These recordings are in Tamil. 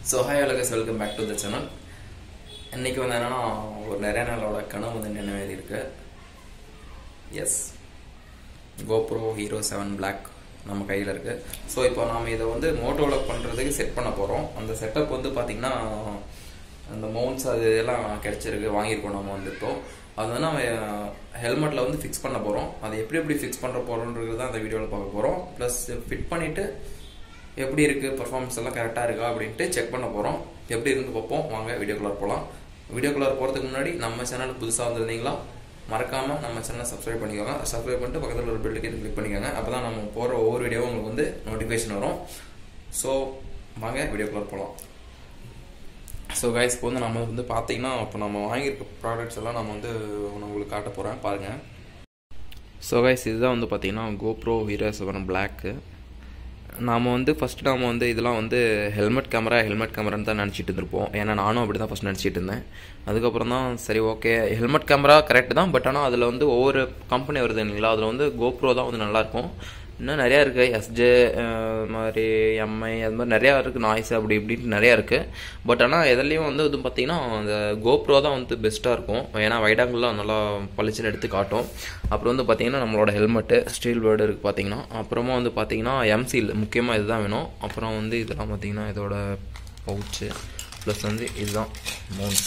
ஸோ ஹாய் அலகஸ் welcome back to the channel இன்னைக்கு வந்து என்னன்னா ஒரு நிறைய நாளோட கனவு வந்து நினைவேறி இருக்கு yes GoPro hero seven black நம்ம கையில் இருக்கு ஸோ இப்போ நாம் இதை வந்து மோட்டோவில் பண்ணுறதுக்கு செட் பண்ண போகிறோம் அந்த செட்டப் வந்து பார்த்திங்கன்னா அந்த மவுண்ட்ஸ் அது எல்லாம் கிடச்சிருக்கு வாங்கியிருக்கோம் நம்ம வந்து இப்போ அது வந்து நம்ம ஹெல்மெட்டில் வந்து ஃபிக்ஸ் பண்ண போகிறோம் அதை எப்படி எப்படி ஃபிக்ஸ் பண்ணுற போகிறோன்றது தான் அந்த வீடியோவில் பார்க்க போகிறோம் ப்ளஸ் ஃபிட் பண்ணிவிட்டு எப்படி இருக்குது பர்ஃபார்மன்ஸ் எல்லாம் கரெக்டாக இருக்கா அப்படின்ட்டு செக் பண்ண போகிறோம் எப்படி இருந்து பார்ப்போம் வாங்க வீடியோக்குள்ளார போகலாம் வீடியோக்குள்ளார போகிறதுக்கு முன்னாடி நம்ம சேனல் புதுசாக வந்திருந்தீங்களா மறக்காமல் நம்ம சேனலை சப்ஸ்கிரைப் பண்ணிக்கோங்க சப்ஸ்கிரைப் பண்ணிட்டு பக்கத்தில் ஒரு பெல்லுக்கு கிளிக் பண்ணிக்கோங்க அப்போ தான் நம்ம போகிற ஒவ்வொரு வீடியோவும் உங்களுக்கு வந்து நோட்டிஃபிகேஷன் வரும் ஸோ வாங்க வீடியோக்குள்ளார போகலாம் ஸோ கைஸ் இப்போ வந்து நம்ம வந்து பார்த்தீங்கன்னா இப்போ நம்ம வாங்கியிருக்க ப்ராடக்ட்ஸ் எல்லாம் நம்ம வந்து நான் உங்களுக்கு காட்ட போகிறேன் பாருங்கள் ஸோ கைஸ் இதுதான் வந்து பார்த்தீங்கன்னா கோப்ரோ ஹீரோ செவன் பிளாக்கு நாம் வந்து ஃபஸ்ட்டு நாம் வந்து இதெல்லாம் வந்து ஹெல்மெட் கேமரா ஹெல்மெட் கேமரான்னு தான் நினச்சிட்டு இருந்திருப்போம் ஏன்னா நானும் அப்படி தான் ஃபஸ்ட் நினச்சிட்டு இருந்தேன் அதுக்கப்புறம் தான் சரி ஓகே ஹெல்மெட் கேமரா கரெக்ட் தான் பட் ஆனால் அதில் வந்து ஒவ்வொரு கம்பெனி வருது இல்லைங்களா அதில் வந்து கோப்ரோ தான் வந்து நல்லாயிருக்கும் இன்னும் நிறையா இருக்குது எஸ்ஜே மாதிரி எம்ஐ அது மாதிரி நிறையா இருக்குது நாய்ஸ் அப்படி இப்படின்ட்டு நிறையா இருக்குது பட் ஆனால் எதுலேயும் வந்து இது பார்த்திங்கன்னா அந்த கோப்ரோ தான் வந்து பெஸ்ட்டாக இருக்கும் ஏன்னா வைடாங்கிள்லாம் நல்லா பளிச்சுன்னு எடுத்து காட்டும் அப்புறம் வந்து பார்த்திங்கன்னா நம்மளோட ஹெல்மெட்டு ஸ்டீல் பேர்டு இருக்குது பார்த்திங்கன்னா அப்புறமா வந்து பார்த்திங்கன்னா எம்சில் முக்கியமாக இதுதான் வேணும் அப்புறம் வந்து இதெல்லாம் பார்த்திங்கன்னா இதோட பவுச்சு ப்ளஸ் வந்து இதுதான் மவுண்ட்ஸ்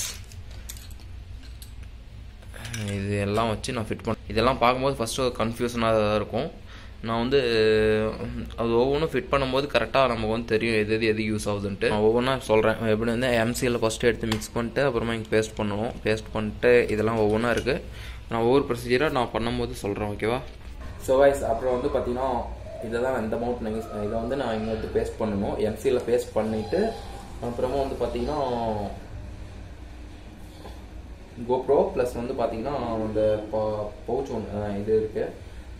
இது எல்லாம் வச்சு நான் ஃபிட் பண்ண இதெல்லாம் பார்க்கும்போது ஃபஸ்ட்டு கன்ஃபியூஷனாக தான் இருக்கும் நான் வந்து அது ஒவ்வொன்றும் ஃபிட் பண்ணும்போது கரெக்டாக நமக்கு வந்து தெரியும் எது எது எது யூஸ் ஆகுதுன்ட்டு நான் ஒவ்வொன்றா சொல்கிறேன் எப்படி வந்து எம்சியில் ஃபஸ்ட்டு எடுத்து மிக்ஸ் பண்ணிட்டு அப்புறமா இங்கே பேஸ்ட் பண்ணணும் பேஸ்ட் பண்ணிட்டு இதெல்லாம் ஒவ்வொன்றா இருக்குது நான் ஒவ்வொரு ப்ரொசீஜராக நான் பண்ணும்போது சொல்கிறேன் ஓகேவா ஸோ வைஸ் அப்புறம் வந்து பார்த்தீங்கன்னா இதை தான் இந்த மவுண்ட் நீங்கள் இதை வந்து நான் இங்கே வந்து பேஸ்ட் பண்ணணும் எம்சியில் பேஸ்ட் பண்ணிவிட்டு அப்புறமா வந்து பார்த்தீங்கன்னா கோப்ரோ ப்ளஸ் வந்து பார்த்தீங்கன்னா அந்த பவுச் ஒன்று இது இருக்குது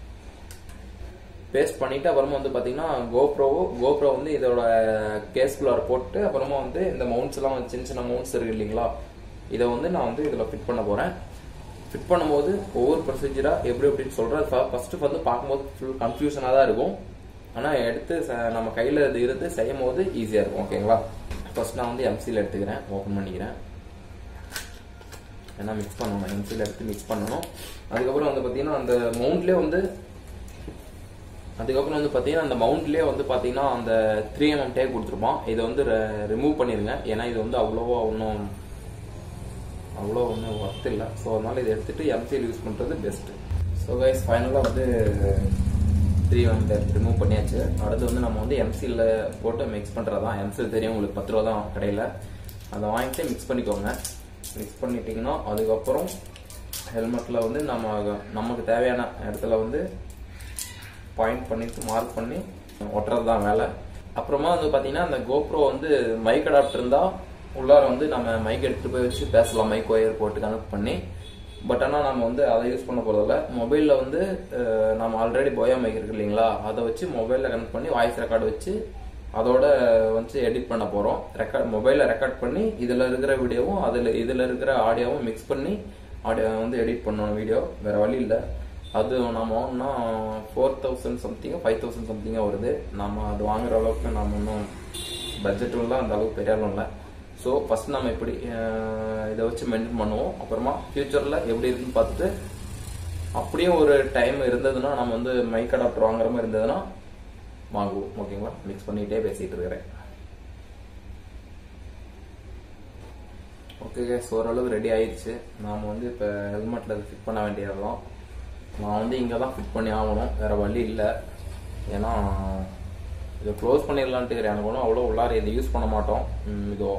பேஸ்ட் பண்ணிட்டு அப்புறமா வந்து பார்த்தீங்கன்னா கோப்ரோவோ கோப்ரோ வந்து இதோட கேஸ்குள்ளார போட்டு அப்புறமா வந்து இந்த மவுண்ட்ஸ் எல்லாம் சின்ன சின்ன மவுண்ட்ஸ் இருக்கு இல்லைங்களா இதை வந்து நான் வந்து இதில் ஃபிட் பண்ண போகிறேன் ஃபிட் பண்ணும்போது ஒவ்வொரு ப்ரொசீஜராக எப்படி எப்படின்னு சொல்கிறேன் ஃபஸ்ட்டு வந்து பார்க்கும்போது ஃபுல் கன்ஃபியூஷனாக தான் இருக்கும் ஆனால் எடுத்து நம்ம கையில் இது இருந்து செய்யும் போது ஈஸியாக இருக்கும் ஓகேங்களா ஃபர்ஸ்ட் நான் வந்து எம்சியில் எடுத்துக்கிறேன் ஓப்பன் பண்ணிக்கிறேன் ஏன்னா மிக்ஸ் பண்ணணும் எம்சியில் எடுத்து மிக்ஸ் பண்ணணும் அதுக்கப்புறம் வந்து பார்த்தீங்கன்னா அந்த மவுண்ட்லேயே வந்து அதுக்கப்புறம் வந்து பார்த்தீங்கன்னா அந்த மவுண்ட்லேயே வந்து பார்த்தீங்கன்னா அந்த த்ரீ எம்எம் டேக் கொடுத்துருப்பான் இதை வந்து ரிமூவ் பண்ணிடுங்க ஏன்னா இது வந்து அவ்வளோவா ஒன்றும் அவ்வளோ ஒன்றும் ஒர்த் இல்லை ஸோ அதனால இதை எடுத்துட்டு எம்சியில் யூஸ் பண்ணுறது பெஸ்ட்டு ஸோ கைஸ் ஃபைனலாக வந்து த்ரீ எம்எம் டேக் ரிமூவ் பண்ணியாச்சு அடுத்து வந்து நம்ம வந்து எம்சியில் போட்டு மிக்ஸ் பண்ணுறது தான் எம்சியில் தெரியும் உங்களுக்கு பத்து ரூபா தான் கடையில் அதை வாங்கிட்டு மிக்ஸ் பண்ணிக்கோங்க மிக்ஸ் பண்ணிட்டீங்கன்னா அதுக்கப்புறம் ஹெல்மெட்டில் வந்து நம்ம நமக்கு தேவையான இடத்துல வந்து பாயிண்ட் பண்ணிட்டு மார்க் பண்ணி ஒட்டுறது தான் வேலை அப்புறமா வந்து பார்த்தீங்கன்னா அந்த கோப்ரோ வந்து மைக் அடாப்டர் இருந்தால் உள்ளார வந்து நம்ம மைக் எடுத்துகிட்டு போய் வச்சு பேசலாம் மைக் ஒயர் போட்டு கனெக்ட் பண்ணி பட் ஆனால் நம்ம வந்து அதை யூஸ் பண்ண போகிறதில்ல மொபைலில் வந்து நம்ம ஆல்ரெடி போயா மைக் இருக்கு இல்லைங்களா அதை வச்சு மொபைலில் கனெக்ட் பண்ணி வாய்ஸ் ரெக்கார்டு வச்சு அதோட வந்து எடிட் பண்ண போகிறோம் ரெக்கார்ட் மொபைலில் ரெக்கார்ட் பண்ணி இதில் இருக்கிற வீடியோவும் அதில் இதில் இருக்கிற ஆடியோவும் மிக்ஸ் பண்ணி ஆடியோ வந்து எடிட் பண்ணணும் வீடியோ வேறு வழி இல்லை அது நம்ம வாங்கினா four thousand something five thousand சம்திங்காக வருது நம்ம அது வாங்குற அளவுக்கு நம்ம இன்னும் பட்ஜெட்டும் இல்லை அந்த அளவுக்கு பெரிய அளவும் இல்லை ஸோ ஃபஸ்ட் நம்ம இப்படி இதை வச்சு மெயின்டைன் பண்ணுவோம் அப்புறமா ஃப்யூச்சரில் எப்படி இருக்குன்னு பார்த்துட்டு அப்படியே ஒரு டைம் இருந்ததுன்னா நம்ம வந்து மைக் அடாப்டர் வாங்குற மாதிரி இருந்ததுன்னா வாங்குவோம் ஓகேங்களா மிக்ஸ் பண்ணிகிட்டே பேசிகிட்டு இருக்கிறேன் ஓகே கேஸ் ஓரளவு ரெடி ஆயிடுச்சு நாம் வந்து இப்போ ஹெல்மெட்டில் ஃபிட் பண்ண வேண்டியதெல்லாம் நான் வந்து இங்கே தான் ஃபிட் பண்ணி ஆகணும் வேறு வழி இல்லை ஏன்னா இதை க்ளோஸ் பண்ணிடலான்ட்டு எனக்கு ஒன்றும் அவ்வளோ உள்ளார இதை யூஸ் பண்ண மாட்டோம் இதோ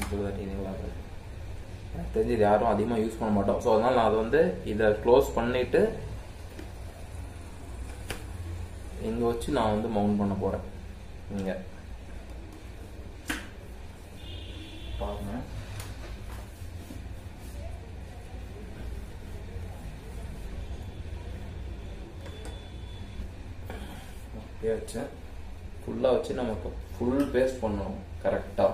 எனக்கு தெரிஞ்சு இது யாரும் அதிகமாக யூஸ் பண்ண மாட்டோம் ஸோ அதனால் நான் அதை வந்து இதை க்ளோஸ் பண்ணிவிட்டு இங்கே வச்சு நான் வந்து மவுண்ட் பண்ண போகிறேன் இங்கே பாருங்கள் அப்படியே வச்சு ஃபுல்லாக வச்சு நம்ம இப்போ ஃபுல் பேஸ்ட் பண்ணணும் கரெக்டாக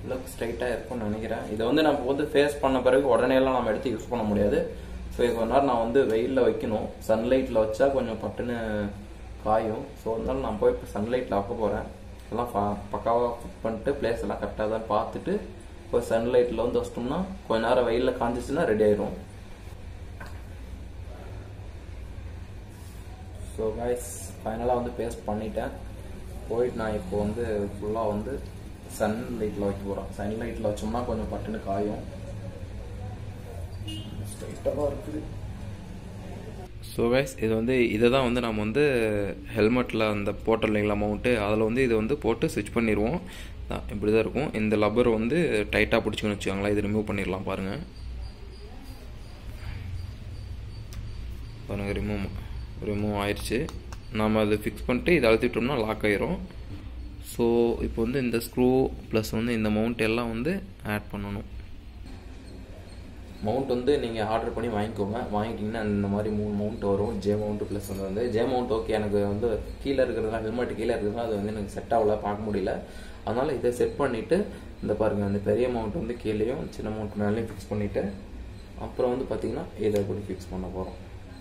லுக் ஸ்ட்ரைட்டாக இருக்கும்னு நினைக்கிறேன் இதை வந்து நம்ம வந்து ஃபேஸ் பண்ண பிறகு உடனே எல்லாம் நம்ம எடுத்து யூஸ் பண்ண முடியாது ஸோ இது கொஞ்ச நேரம் நான் வந்து வெயிலில் வைக்கணும் சன்லைட்டில் வச்சா கொஞ்சம் பட்டுன்னு காயும் ஸோ அதனால நான் போய் இப்போ சன்லைட்டில் வைக்க போகிறேன் எல்லாம் ப- பக்காவா ஃபிட் பண்ணிட்டு பிளேஸ் எல்லாம் கரெக்டாக தான் பார்த்துட்டு போய் சன்லைட்டில் வந்து வச்சிட்டோம்னா கொஞ்ச நேரம் வெயிலில் காஞ்சிச்சுன்னா ரெடி ஆயிரும் ஸோ கைஸ் ஃபைனலாக வந்து பேஸ்ட் பண்ணிட்டேன் போயிட்டு நான் இப்போ வந்து ஃபுல்லாக வந்து சன் லைட்டில் வைக்க போகிறேன் சன் லைட்டில் வச்சோம்னா கொஞ்சம் பட்டுன்னு காயும் ஸ்ட்ரைட்டாக இருக்குது ஸோ கைஸ் இது வந்து இதை தான் வந்து நம்ம வந்து ஹெல்மெட்டில் அந்த போட்டோம் இல்லைங்களா மவுண்ட்டு அதில் வந்து இது வந்து போட்டு ஸ்விட்ச் பண்ணிடுவோம் அதான் இப்படி தான் இருக்கும் இந்த லப்பர் வந்து டைட்டாக பிடிச்சிக்கணும்னு வச்சுக்கோங்களேன் இது ரிமூவ் பண்ணிடலாம் பாருங்கள் பாருங்கள் ரிமூவ் ரிமூவ் ஆயிடுச்சு நம்ம அதை ஃபிக்ஸ் பண்ணிட்டு இதை அழுத்திட்டோம்னா லாக் ஆயிரும் ஸோ இப்போ வந்து இந்த ஸ்க்ரூ ப்ளஸ் வந்து இந்த மவுண்ட் எல்லாம் வந்து ஆட் பண்ணணும் மவுண்ட் வந்து நீங்கள் ஆர்டர் பண்ணி வாங்கிக்கோங்க வாங்கிட்டீங்கன்னா இந்த மாதிரி மூணு மவுண்ட் வரும் ஜே மவுண்ட் ப்ளஸ் வந்து வந்து ஜே மவுண்ட் ஓகே எனக்கு வந்து கீழே இருக்கிறதுலாம் ஹெல்மெட் கீழே இருக்கிறதுலாம் அது வந்து எனக்கு செட் ஆகல பார்க்க முடியல அதனால் இதை செட் பண்ணிவிட்டு இந்த பாருங்கள் அந்த பெரிய மவுண்ட் வந்து கீழேயும் சின்ன மவுண்ட் மேலேயும் ஃபிக்ஸ் பண்ணிவிட்டு அப்புறம் வந்து பார்த்தீங்கன்னா இதை இப்படி ஃபிக்ஸ் பண்ண போகிறோம்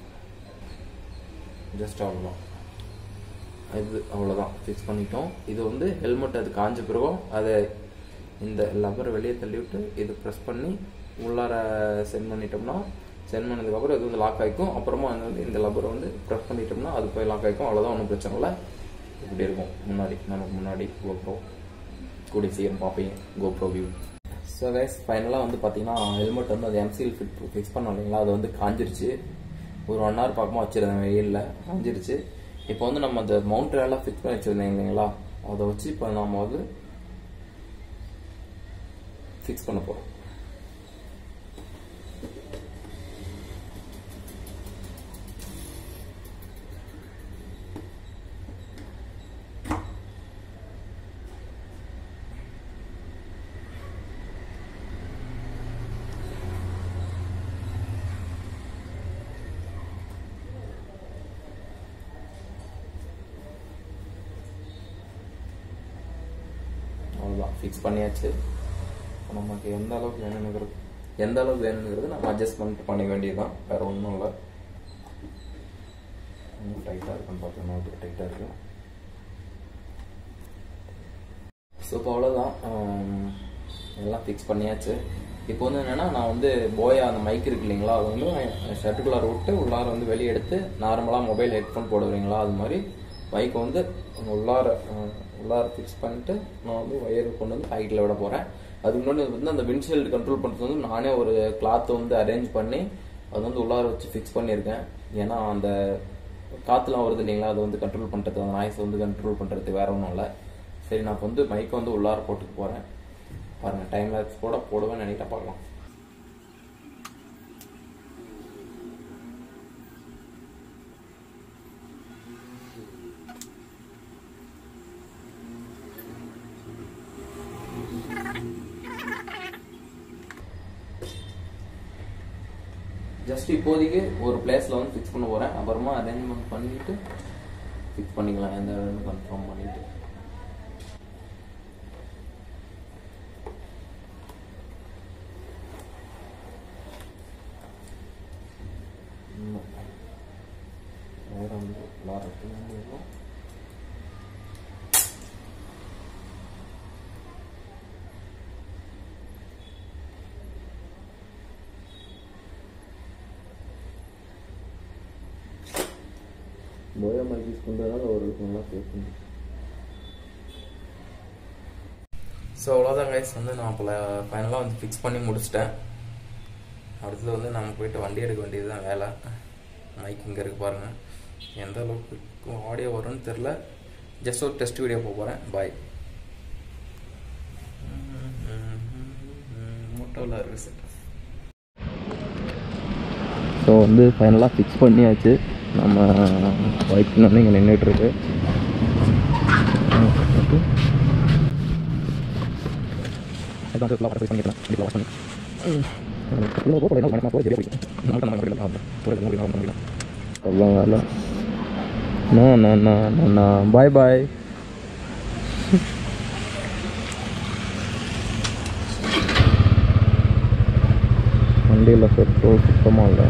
ஜஸ்ட் அவ்வளோதான் இது அவ்வளோதான் ஃபிக்ஸ் பண்ணிட்டோம் இது வந்து ஹெல்மெட் அது காஞ்ச பிறகும் அதை இந்த லப்பர் வெளியே தள்ளி விட்டு இது ப்ரெஸ் பண்ணி உள்ளார சென்ட் பண்ணிட்டோம்னா சென்ட் பண்ணதுக்கப்புறம் இது வந்து லாக் ஆகிக்கும் அப்புறமா அது வந்து இந்த லப்பரை வந்து ப்ரெஸ் பண்ணிட்டோம்னா அது போய் லாக் ஆகிக்கும் அவ்வளோதான் ஒன்றும் பிரச்சனை இல்லை இப்படி இருக்கும் முன்னாடி நமக்கு முன்னாடி கோப்ரோ கூடிய சீக்கிரம் பார்ப்பீங்க கோப்ரோ வியூ ஸோ கைஸ் ஃபைனலாக வந்து பார்த்தீங்கன்னா ஹெல்மெட் வந்து அது எம்சிஎல் ஃபிட் ஃபிக்ஸ் பண்ணோம் இல்லைங்களா அது வந்து காஞ்சிருச்சு ஒரு ஒன் ஹவர் பக்கமாக வச்சுருந்தேன் வெயிலில் காஞ்சிருச்சு இப்போ வந்து நம்ம அந்த மவுண்ட் எல்லாம் ஃபிக்ஸ் பண்ணி வச்சுருந்தேன் இல்லைங்களா அதை வச்சு இப்போ நம்ம வந்து ஃபிக்ஸ் பண்ண போகிறோம் அவ்வளோதான் ஃபிக்ஸ் பண்ணியாச்சு இப்போ நமக்கு எந்த அளவுக்கு வேணுங்கிறது எந்த அளவுக்கு வேணுங்கிறது நம்ம அட்ஜஸ்ட்மெண்ட் பண்ணிக்க வேண்டியதுதான் வேற ஒன்றும் இல்லை இன்னும் டைட்டாக இருக்குன்னு பார்த்தோம்னா அது டைட்டாக இருக்கு ஸோ இப்போ அவ்வளோதான் ஆம், எல்லாம் ஃபிக்ஸ் பண்ணியாச்சு இப்போ வந்து என்னன்னா நான் வந்து போயா அந்த மைக் இருக்கு இல்லைங்களா அது வந்து ஷர்ட்டுக்குள்ளார விட்டு உள்ளார வந்து வெளியே எடுத்து நார்மலாக மொபைல் ஹெட்ஃபோன் போடுவீங்களா அது மாதிரி மைக்கை வந்து உள்ளார அஹ், உள்ளார ஃபிக்ஸ் பண்ணிட்டு நான் வந்து ஒயர் கொண்டு வந்து ஹைட்டில் விட போகிறேன் அதுக்கு முன்னாடி வந்து அந்த விண்ட்ஷீல்டு கண்ட்ரோல் பண்ணுறது வந்து நானே ஒரு கிளாத் வந்து அரேஞ்ச் பண்ணி அது வந்து உள்ளார வச்சு ஃபிக்ஸ் பண்ணியிருக்கேன் ஏன்னா அந்த காற்றுலாம் வருது இல்லைங்களா அது வந்து கண்ட்ரோல் பண்ணுறது அந்த நாய்ஸ் வந்து கண்ட்ரோல் பண்ணுறது வேற ஒன்றும் இல்லை சரி நான் இப்ப வந்து மைக்கை வந்து உள்ளார போட்டுட்டு போகிறேன் பாருங்கள் டைம் லேப்ஸ் கூட போடுவேன்னு நினைக்கிட்ட பார்க்கலாம் ஜஸ்ட் இப்போதைக்கு ஒரு பிளேஸில் வந்து ஃபிக்ஸ் பண்ண போகிறேன் அப்புறமா அரேஞ்ச்மெண்ட் பண்ணிட்டு ஃபிக்ஸ் பண்ணிக்கலாம் எந்த இடம்னு கன்ஃபார்ம் பண்ணிட்டு இன்னும் வேற வந்து லாரத்து வந்து இருக்கும் போயா மாதிரி யூஸ் பண்ணுறதுனால ஒரு நல்லா பேசணும் ஸோ அவ்வளோதான் கைஸ் வந்து நான் இப்போ ஃபைனலாக வந்து ஃபிக்ஸ் பண்ணி முடிச்சிட்டேன் அடுத்தது வந்து நம்ம போயிட்டு வண்டி எடுக்க வேண்டியது தான் வேலை மைக் இங்கே இருக்கு பாருங்கள் எந்த அளவுக்கு ஆடியோ வரும்னு தெரில ஜஸ்ட் ஒரு டெஸ்ட் வீடியோ போக போகிறேன் பாய் மோட்டோவில் இருக்குது சார் ஸோ வந்து ஃபைனலாக ஃபிக்ஸ் பண்ணியாச்சு நம்ம பைக் வந்து இங்கே நின்றுட்டுருக்கு no no no no bye bye வண்டியில் பெட்ரோல் சுத்தமாக இல்லை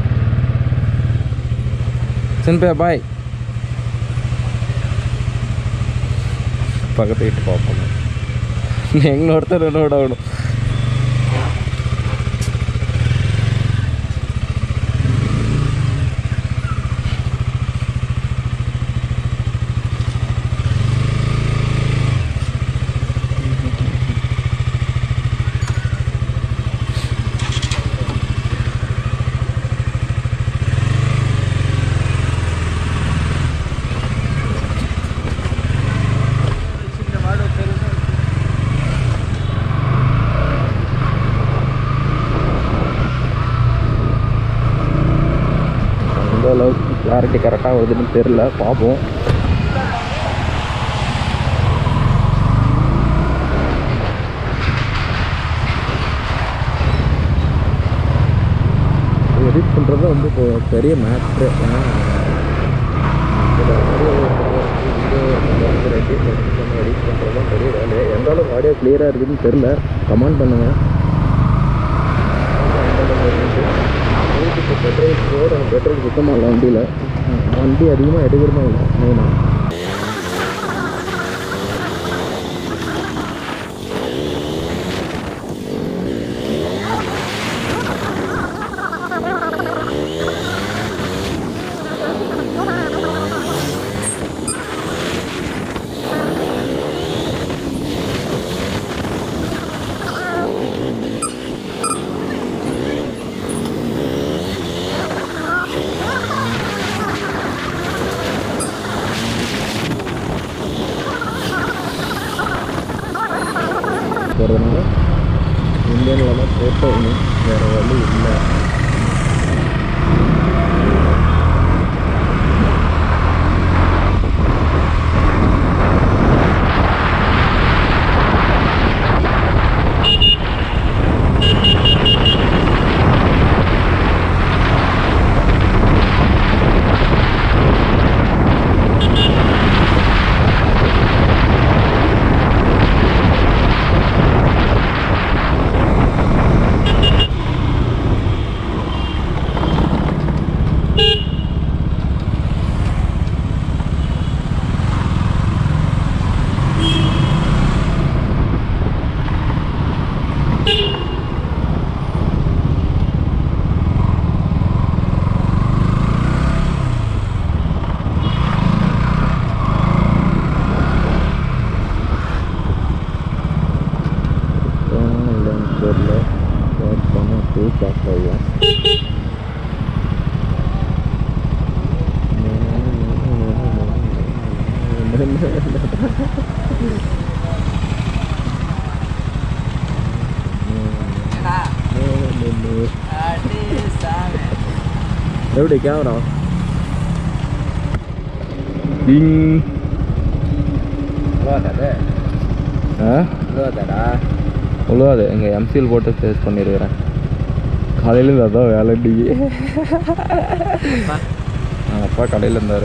சின்பே பாய் பக்கத்து வீட்டு பார்ப்போம் எங்களை ஒருத்தர் என்னோட ஆகணும் எந்த அளவுக்கு கிளாரிட்டி கரெக்டாக வருதுன்னு தெரில பார்ப்போம் எடிட் பண்ணுறது வந்து இப்போ பெரிய மேட்ரு ஏன்னா எடிட் பண்ணுறது தான் பெரிய வேலை எந்த அளவுக்கு ஆடியோ கிளியராக இருக்குதுன்னு தெரில கமெண்ட் பண்ணுங்கள் இப்போ பெட்ரோல் போட பெட்ரோல் சுத்தமாக இல்லை வண்டியில் வண்டி அதிகமாக எடுக்கிறதும் இல்லை மெயினாக போகிறதுனால இந்தியனில் தான் போட்டோம் வேறு வழி இல்லை போனால் இல்லைன்னு தெரியல ஸ்டார்ட் பண்ண டூ பாஸ் ஆகும் எப்படி கேமரா டிங் ஆ உழுவாது எங்கள் எம்சிஎல் போட்டு ஃபேஸ் பண்ணியிருக்கிறேன் காலையிலேருந்து அதான் வேலை டிவி அப்பா கடையில் இருந்தார்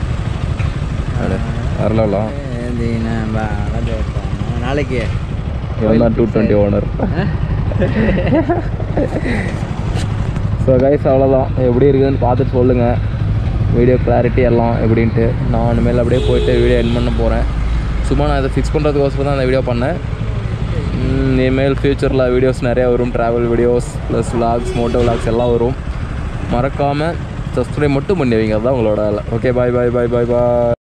வரலாம் நாளைக்கு இவன் தான் two twenty owner so guys அவ்வளோதான் எப்படி இருக்குதுன்னு பார்த்துட்டு சொல்லுங்கள் வீடியோ கிளாரிட்டி எல்லாம் எப்படின்ட்டு நான் இனிமேல் அப்படியே போயிட்டு வீடியோ என் பண்ண போகிறேன் சும்மா நான் இதை ஃபிக்ஸ் பண்ணுறதுக்கோசரம் தான் அந்த வீடியோ பண்ணேன் ம், இனிமேல் ஃப்யூச்சரில் வீடியோஸ் நிறையா வரும் travel videos plus vlogs moto vlogs எல்லாம் வரும் மறக்காமல் சப்ஸ்கிரைப் மட்டும் பண்ணி வைங்க அதுதான் உங்களோட வேலை ஓகே பாய் பாய் பாய் பாய் பாய்